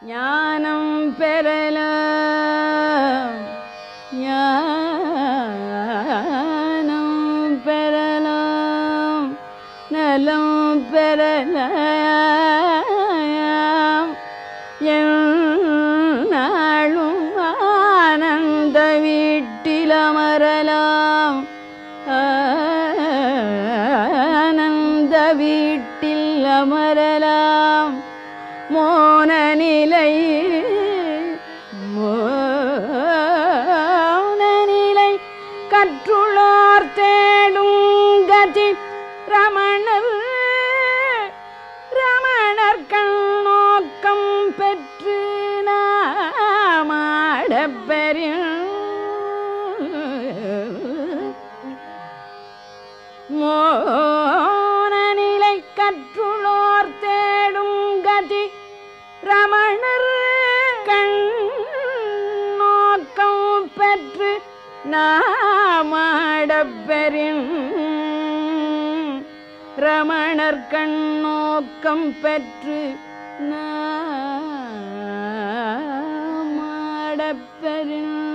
ஞானம் பெறலாம் ஞானம் பெறலாம் நலம் பெறலாம் நாளும் ஆனந்த வீட்டில் அமரலாம் ஆனந்த வீட்டில் அமரலாம் மோன நிலை மோன நிலை கற்றுள்ளார் தேடும் கதி ரமணர் ரமணர் கண்ணோக்கம் பெற்று நாமாடப்பெறின் மோன நிலை கற்றுளோர் தேடும் கதி ரமணர் கண்ணோக்கம் பெற்று நாமாடப்பெறின் ரமணர் கண்ணோக்கம் பெற்று நாமாடப்பெறின்